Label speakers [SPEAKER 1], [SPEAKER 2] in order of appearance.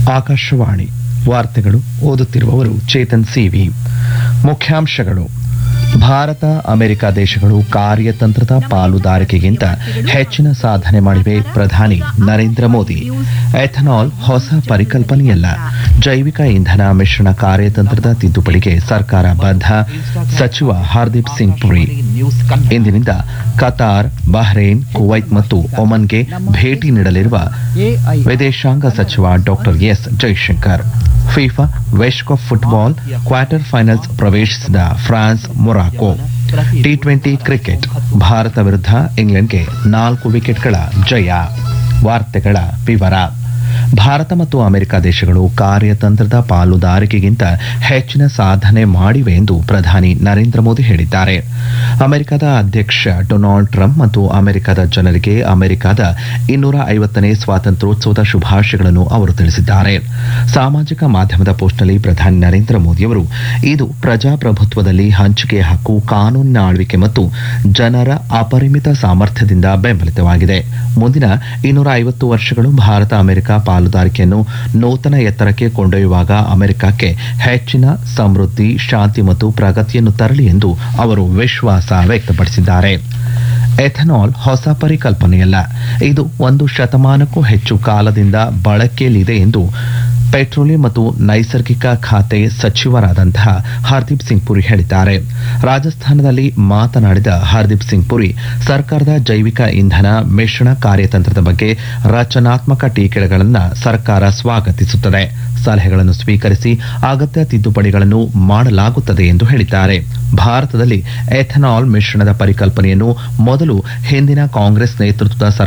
[SPEAKER 1] ಆಕಾಶವಾಣಿ ವಾರ್ತೆಗಳು ಓದುತ್ತಿರುವವರು ಚೇತನ್ ಸಿವಿ ಮುಖ್ಯಾಂಶಗಳು ಭಾರತ ಅಮೆರಿಕ ದೇಶಗಳು ಕಾರ್ಯತಂತ್ರದ ಪಾಲುದಾರಿಕೆಗಿಂತ ಹೆಚ್ಚಿನ ಸಾಧನೆ ಮಾಡಿವೆ ಪ್ರಧಾನಿ ನರೇಂದ್ರ ಮೋದಿ ಎಥನಾಲ್ ಹೊಸ ಪರಿಕಲ್ಪನೆಯಲ್ಲ ಜೈವಿಕ ಇಂಧನ ಮಿಶ್ರಣ ಕಾರ್ಯತಂತ್ರದ ತಿದ್ದುಪಡಿಗೆ ಸರ್ಕಾರ ಬದ್ಧ ಸಚಿವ ಹರ್ದೀಪ್ ಸಿಂಗ್ ಪುರಿ ಇಂದಿನಿಂದ ಕತಾರ್ ಬಹ್ರೇನ್ ಕುವೈತ್ ಮತ್ತು ಒಮನ್ಗೆ ಭೇಟಿ ನೀಡಲಿರುವ ವಿದೇಶಾಂಗ ಸಚಿವ ಡಾಕ್ಟರ್ ಎಸ್ ಜೈಶಂಕರ್ ಫಿಫಾ ವಿಶ್ವಕಪ್ ಫುಟ್ಬಾಲ್ ಕ್ವಾರ್ಟರ್ ಫೈನಲ್ಸ್ ಪ್ರವೇಶಿಸಿದ France Morocco T twenty cricket Bharat ವಿರುದ್ಧ ಇಂಗ್ಲೆಂಡ್ಗೆ ನಾಲ್ಕು ವಿಕೆಟ್ಗಳ ಜಯ ವಾರ್ತೆಗಳ ವಿವರ ಭಾರತ ಮತ್ತು ಅಮೆರಿಕ ದೇಶಗಳು ಕಾರ್ಯತಂತ್ರದ ಪಾಲುದಾರಿಕೆಗಿಂತ ಹೆಚ್ಚಿನ ಸಾಧನೆ ಮಾಡಿವೆ ಎಂದು ಪ್ರಧಾನಿ ನರೇಂದ್ರ ಮೋದಿ ಹೇಳಿದ್ದಾರೆ ಅಮೆರಿಕದ ಅಧ್ಯಕ್ಷ ಡೊನಾಲ್ಡ್ ಟ್ರಂಪ್ ಮತ್ತು ಅಮೆರಿಕದ ಜನರಿಗೆ ಅಮೆರಿಕದ ಇನ್ನೂರ ಐವತ್ತನೇ ಸ್ವಾತಂತ್ರ್ಯೋತ್ಸವದ ಶುಭಾಶಯಗಳನ್ನು ಅವರು ತಿಳಿಸಿದ್ದಾರೆ ಸಾಮಾಜಿಕ ಮಾಧ್ಯಮದ ಪೋಸ್ಟ್ನಲ್ಲಿ ಪ್ರಧಾನಿ ನರೇಂದ್ರ ಮೋದಿಯವರು ಇದು ಪ್ರಜಾಪ್ರಭುತ್ವದಲ್ಲಿ ಹಂಚಿಕೆ ಹಕ್ಕು ಕಾನೂನಿನ ಆಳ್ವಿಕೆ ಮತ್ತು ಜನರ ಅಪರಿಮಿತ ಸಾಮರ್ಥ್ಯದಿಂದ ಬೆಂಬಲಿತವಾಗಿದೆ ಮುಂದಿನ ಇನ್ನೂರ ಐವತ್ತು ವರ್ಷಗಳು ಭಾರತ ಅಮೆರಿಕ ಪಾಲುದಾರಿಕೆಯನ್ನು ನೂತನ ಎತ್ತರಕ್ಕೆ ಕೊಂಡೊಯ್ಯುವಾಗ ಅಮೆರಿಕಕ್ಕೆ ಹೆಚ್ಚಿನ ಸಮೃದ್ಧಿ ಶಾಂತಿ ಮತ್ತು ಪ್ರಗತಿಯನ್ನು ತರಲಿ ಎಂದು ಅವರು ವಿಶ್ವಾಸ ವ್ಯಕ್ತಪಡಿಸಿದ್ದಾರೆ ಎಥನಾಲ್ ಹೊಸ ಪರಿಕಲ್ಪನೆಯಲ್ಲ ಇದು ಒಂದು ಶತಮಾನಕ್ಕೂ ಹೆಚ್ಚು ಕಾಲದಿಂದ ಬಳಕೆಯಲ್ಲಿದೆ ಎಂದು ಪೆಟ್ರೋಲಿಯಂ ಮತ್ತು ನೈಸರ್ಗಿಕ ಖಾತೆ ಸಚಿವರಾದಂತಹ ಹರ್ದೀಪ್ ಸಿಂಗ್ ಪುರಿ ಹೇಳಿದ್ದಾರೆ ರಾಜಸ್ಥಾನದಲ್ಲಿ ಮಾತನಾಡಿದ ಹರ್ದೀಪ್ ಸಿಂಗ್ ಪುರಿ ಸರ್ಕಾರದ ಜೈವಿಕ ಇಂಧನ ಮಿಶ್ರಣ ಕಾರ್ಯತಂತ್ರದ ಬಗ್ಗೆ ರಚನಾತ್ಮಕ ಟೀಕೆಗಳನ್ನು ಸರ್ಕಾರ ಸ್ವಾಗತಿಸುತ್ತದೆ ಸಲಹೆಗಳನ್ನು ಸ್ವೀಕರಿಸಿ ಅಗತ್ಯ ತಿದ್ದುಪಡಿಗಳನ್ನು ಮಾಡಲಾಗುತ್ತದೆ ಎಂದು ಹೇಳಿದ್ದಾರೆ ಭಾರತದಲ್ಲಿ ಎಥನಾಲ್ ಮಿಶ್ರಣದ ಪರಿಕಲ್ಪನೆಯನ್ನು ಮೊದಲು ಹಿಂದಿನ ಕಾಂಗ್ರೆಸ್ ನೇತೃತ್ವದ